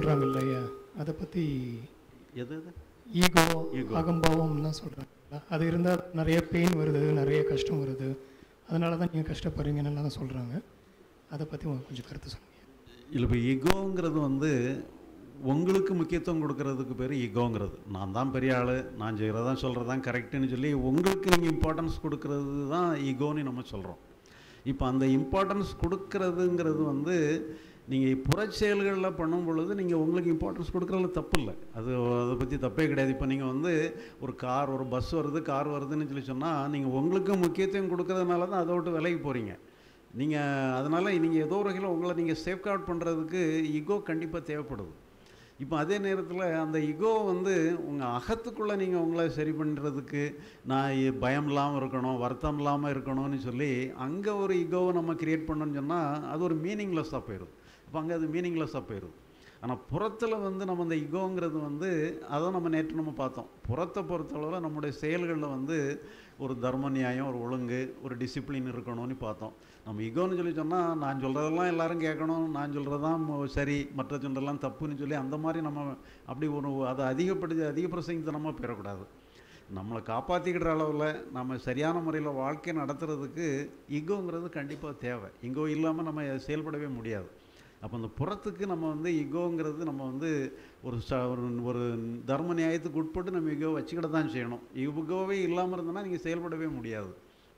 சொல்கிறாங்கல்ல ஐயா அதை பற்றி எது எது ஈகோ Ego. அகம்பாவம்லாம் சொல்கிறாங்கல்ல அது இருந்தால் நிறைய பெயின் வருது நிறைய கஷ்டம் வருது அதனால தான் நீங்கள் கஷ்டப்படுறீங்கன்னு தான் சொல்கிறாங்க அதை பற்றி கொஞ்சம் கருத்து சொல்லுங்கள் இல்லை இப்போ ஈகோங்கிறது வந்து உங்களுக்கு முக்கியத்துவம் கொடுக்கறதுக்கு பேர் ஈகோங்கிறது நான் தான் பெரிய ஆள் நான் செய்கிறதான் சொல்கிறது தான் கரெக்டுன்னு சொல்லி உங்களுக்கு நீங்கள் இம்பார்ட்டன்ஸ் கொடுக்கறது தான் ஈகோன்னு நம்ம சொல்கிறோம் இப்போ அந்த இம்பார்ட்டன்ஸ் கொடுக்கறதுங்கிறது வந்து நீங்கள் புறச்செயல்களில் பண்ணும் பொழுது நீங்கள் உங்களுக்கு இம்பார்ட்டன்ஸ் கொடுக்குறதுல தப்பு இல்லை அது அதை பற்றி தப்பே கிடையாது இப்போ நீங்கள் வந்து ஒரு கார் ஒரு பஸ் வருது கார் வருதுன்னு சொல்லி சொன்னால் நீங்கள் உங்களுக்கு முக்கியத்துவம் கொடுக்கறதுனால தான் அதை விட்டு விலைக்கு போகிறீங்க நீங்கள் அதனால் நீங்கள் ஏதோ ஒரு வகையில் உங்களை நீங்கள் சேஃப்கார்ட் பண்ணுறதுக்கு ஈகோ கண்டிப்பாக தேவைப்படுது இப்போ அதே நேரத்தில் அந்த ஈகோ வந்து உங்கள் அகத்துக்குள்ளே நீங்கள் உங்களை சரி பண்ணுறதுக்கு நான் இ- பயம் இல்லாமல் இருக்கணும் வருத்தம் இல்லாமல் இருக்கணும்னு சொல்லி அங்கே ஒரு ஈகோவை நம்ம கிரியேட் பண்ணோம்னு சொன்னால் அது ஒரு மீனிங்லெஸ்ஸாக போயிடும் அப்போ அங்கே அது மீனிங்லெஸ்ஸாக போயிடும் ஆனால் புறத்தில் வந்து நம்ம அந்த ஈகோங்கிறது வந்து அதை நம்ம நேற்று நம்ம பார்த்தோம் புறத்தை பொறுத்தளவில் நம்முடைய செயல்களில் வந்து ஒரு தர்ம நியாயம் ஒரு ஒழுங்கு ஒரு டிசிப்ளின் இருக்கணும்னு பார்த்தோம் நம்ம ஈகோன்னு சொல்லி சொன்னால் நான் சொல்கிறதெல்லாம் எல்லாரும் கேட்கணும் நான் சொல்கிறது தான் ம- சரி மற்ற சொல்கிறதெல்லாம் தப்புன்னு சொல்லி அந்த மாதிரி நம்ம அப்படி ஒரு அதை அதிகப்படுத்தி அதிக பிரசங்கித்தனமாக பெறக்கூடாது நம்மளை காப்பாற்றிக்கிற அளவில் நம்ம சரியான முறையில் வாழ்க்கை நடத்துறதுக்கு ஈகோங்கிறது கண்டிப்பாக தேவை ஈகோ இல்லாமல் நம்ம செயல்படவே முடியாது அப்போ அந்த புறத்துக்கு நம்ம வந்து ஈகோங்கிறது நம்ம வந்து ஒரு ச ஒரு ஒரு தர்ம நியாயத்துக்கு உட்பட்டு நம்ம ஈகோ வச்சுக்கிட தான் செய்யணும் ஈகோவே இல்லாமல் இருந்தோன்னா நீங்கள் செயல்படவே முடியாது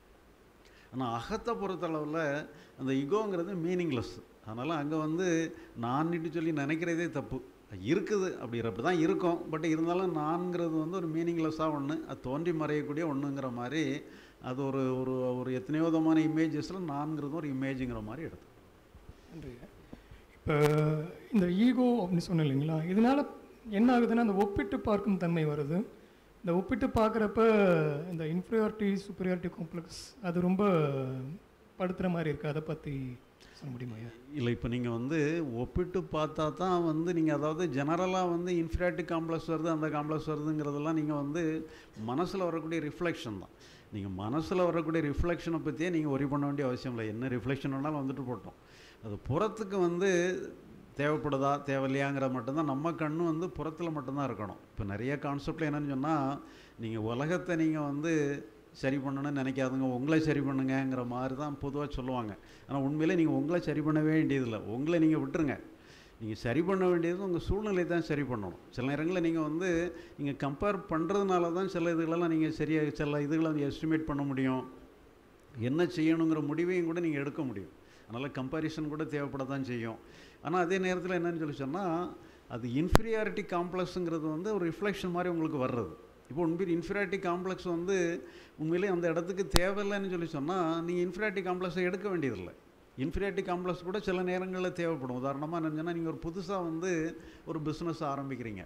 ஆனால் அகத்தை பொறுத்தளவில் அந்த ஈகோங்கிறது மீனிங்லெஸ் அதனால் அங்கே வந்து நான்ட்டு சொல்லி நினைக்கிறதே தப்பு இருக்குது அப்படி அப்படி தான் இருக்கும் பட் இருந்தாலும் நான்கிறது வந்து ஒரு மீனிங்லெஸ்ஸாக ஒன்று அது தோன்றி மறையக்கூடிய ஒன்றுங்கிற மாதிரி அது ஒரு ஒரு ஒரு எத்தனையோ விதமான இமேஜஸில் நான்கிறது ஒரு இமேஜுங்கிற மாதிரி எடுத்து நன்றி இப்போ இந்த ஈகோ அப்படின்னு சொன்னேன் இல்லைங்களா இதனால் என்ன ஆகுதுன்னா அந்த ஒப்பிட்டு பார்க்கும் தன்மை வருது இந்த ஒப்பிட்டு பார்க்குறப்ப இந்த இன்ஃபீரியாரிட்டி சுப்பீரியாரிட்டி காம்ப்ளெக்ஸ் அது ரொம்ப படுத்துகிற மாதிரி இருக்குது அதை பற்றி சொல்ல முடியுமா ஐயா இல்லை இப்போ நீங்கள் வந்து ஒப்பிட்டு பார்த்தா தான் வந்து நீங்கள் அதாவது ஜெனரலாக வந்து இன்ஃபிராட்டி காம்ப்ளெக்ஸ் வருது அந்த காம்ப்ளெக்ஸ் வருதுங்கிறதெல்லாம் நீங்கள் வந்து மனசில் வரக்கூடிய ரிஃப்ளெக்ஷன் தான் நீங்கள் மனசில் வரக்கூடிய ரிஃப்ளெக்ஷனை பற்றியே நீங்கள் ஒரி பண்ண வேண்டிய அவசியம் இல்லை என்ன ரிஃப்ளெக்ஷன் வேணாலும் வந்துட்டு போட்டோம் அது புறத்துக்கு வந்து தேவைப்படுதா தேவையில்லையாங்கிற மட்டும்தான் நம்ம கண்ணு வந்து புறத்தில் மட்டும்தான் இருக்கணும் இப்போ நிறைய கான்செப்டில் என்னன்னு சொன்னால் நீங்கள் உலகத்தை நீங்கள் வந்து சரி பண்ணணும்னு நினைக்காதுங்க உங்களை சரி பண்ணுங்கங்கிற மாதிரி தான் பொதுவாக சொல்லுவாங்க ஆனால் உண்மையிலே நீங்கள் உங்களை சரி பண்ணவே வேண்டியதில்லை உங்களை நீங்கள் விட்டுருங்க நீங்கள் சரி பண்ண வேண்டியது உங்கள் சூழ்நிலை தான் சரி பண்ணணும் சில நேரங்களில் நீங்கள் வந்து நீங்கள் கம்பேர் பண்ணுறதுனால தான் சில இதுகளெல்லாம் நீங்கள் சரியாக சில இதுகளை எஸ்டிமேட் பண்ண முடியும் என்ன செய்யணுங்கிற முடிவையும் கூட நீங்கள் எடுக்க முடியும் அதனால் கம்பேரிசன் கூட தேவைப்பட தான் செய்யும் ஆனால் அதே நேரத்தில் என்னன்னு சொல்லி சொன்னால் அது இன்ஃபீரியாரிட்டி காம்ப்ளெக்ஸுங்கிறது வந்து ஒரு ரிஃப்ளெக்ஷன் மாதிரி உங்களுக்கு வர்றது இப்போ உண்மையில் இன்ஃபீரியாரிட்டி காம்ப்ளெக்ஸ் வந்து உண்மையிலே அந்த இடத்துக்கு தேவையில்லைன்னு சொல்லி சொன்னால் நீங்கள் இன்ஃபீரியாரிட்டி காம்ப்ளெக்ஸை எடுக்க வேண்டியதில்லை இன்ஃபீரியாரிட்டி காம்ப்ளெக்ஸ் கூட சில நேரங்களில் தேவைப்படும் உதாரணமாக என்னன்னா நீங்கள் ஒரு புதுசாக வந்து ஒரு பிஸ்னஸ் ஆரம்பிக்கிறீங்க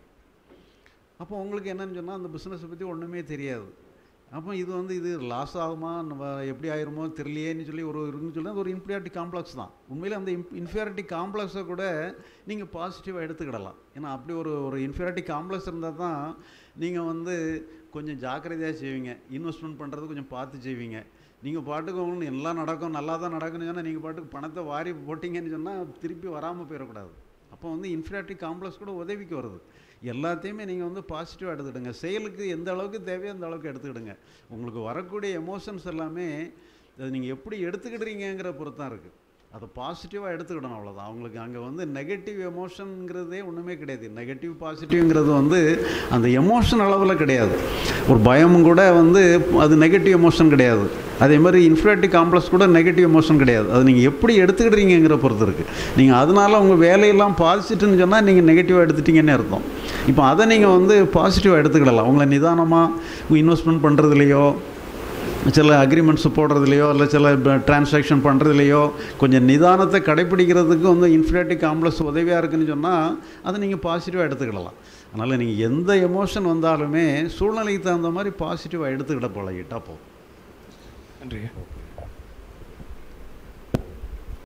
அப்போ உங்களுக்கு என்னன்னு சொன்னால் அந்த பிஸ்னஸை பற்றி ஒன்றுமே தெரியாது அப்போ இது வந்து இது லாஸ் ஆகுமா நம்ம எப்படி ஆயிருமோ தெரியலையேன்னு சொல்லி ஒரு இருக்குன்னு சொல்லி அது ஒரு இன்ஃபீரியாரிட்டி காம்ப்ளெக்ஸ் தான் உண்மையிலே அந்த இன்ஃபீரியாரிட்டி காம்ப்ளெக்ஸை கூட நீங்கள் பாசிட்டிவாக எடுத்துக்கிடலாம் ஏன்னா அப்படி ஒரு ஒரு இன்ஃபீரியாரிட்டி காம்ப்ளெக்ஸ் இருந்தால் தான் நீங்கள் வந்து கொஞ்சம் ஜாக்கிரதையாக செய்வீங்க இன்வெஸ்ட்மெண்ட் பண்ணுறது கொஞ்சம் பார்த்து செய்வீங்க நீங்கள் பாட்டுக்கு உங்களுக்கு எல்லாம் நடக்கும் நல்லா தான் நடக்கும்னு சொன்னால் நீங்கள் பாட்டுக்கு பணத்தை வாரி போட்டிங்கன்னு சொன்னால் திருப்பி வராமல் போயிடக்கூடாது அப்போ வந்து இன்ஃபினிட்டி காம்ப்ளெக்ஸ் கூட உதவிக்கு வருது எல்லாத்தையுமே நீங்கள் வந்து பாசிட்டிவாக எடுத்துக்கிடுங்க செயலுக்கு எந்த அளவுக்கு தேவையோ அந்த அளவுக்கு எடுத்துக்கிடுங்க உங்களுக்கு வரக்கூடிய எமோஷன்ஸ் எல்லாமே அது நீங்கள் எப்படி எடுத்துக்கிடுறீங்கங்கிற பொறுத்து தான் இருக்குது அதை பாசிட்டிவாக எடுத்துக்கிடணும் அவ்வளோதான் அவங்களுக்கு அங்கே வந்து நெகட்டிவ் எமோஷனுங்கிறதே ஒன்றுமே கிடையாது நெகட்டிவ் பாசிட்டிவ்ங்கிறது வந்து அந்த எமோஷன் அளவில் கிடையாது ஒரு பயமும் கூட வந்து அது நெகட்டிவ் எமோஷன் கிடையாது அதே மாதிரி இன்ஃபினிட்டி காம்ப்ளெக்ஸ் கூட நெகட்டிவ் எமோஷன் கிடையாது அது நீங்கள் எப்படி எடுத்துக்கிடுறீங்கிற பொறுத்து இருக்குது நீங்கள் அதனால உங்கள் வேலையெல்லாம் பாதிச்சிட்டுன்னு சொன்னால் நீங்கள் நெகட்டிவாக எடுத்துட்டீங்கன்னு அர்த்தம் இப்போ அதை நீங்கள் வந்து பாசிட்டிவாக எடுத்துக்கிடலாம் உங்களை நிதானமாக இன்வெஸ்ட்மெண்ட் பண்ணுறதுலையோ சில அக்ரிமெண்ட்ஸ் போடுறதுலையோ இல்லை சில டிரான்சாக்ஷன் பண்ணுறதுலையோ கொஞ்சம் நிதானத்தை கடைப்பிடிக்கிறதுக்கு வந்து இன்ஃபினிட்டி காம்ப்ளெக்ஸ் உதவியாக இருக்குன்னு சொன்னால் அதை நீங்கள் பாசிட்டிவாக எடுத்துக்கிடலாம் அதனால் நீங்கள் எந்த எமோஷன் வந்தாலுமே சூழ்நிலைக்கு தகுந்த மாதிரி பாசிட்டிவாக எடுத்துக்கிட பழகிட்டா போதும் நன்றி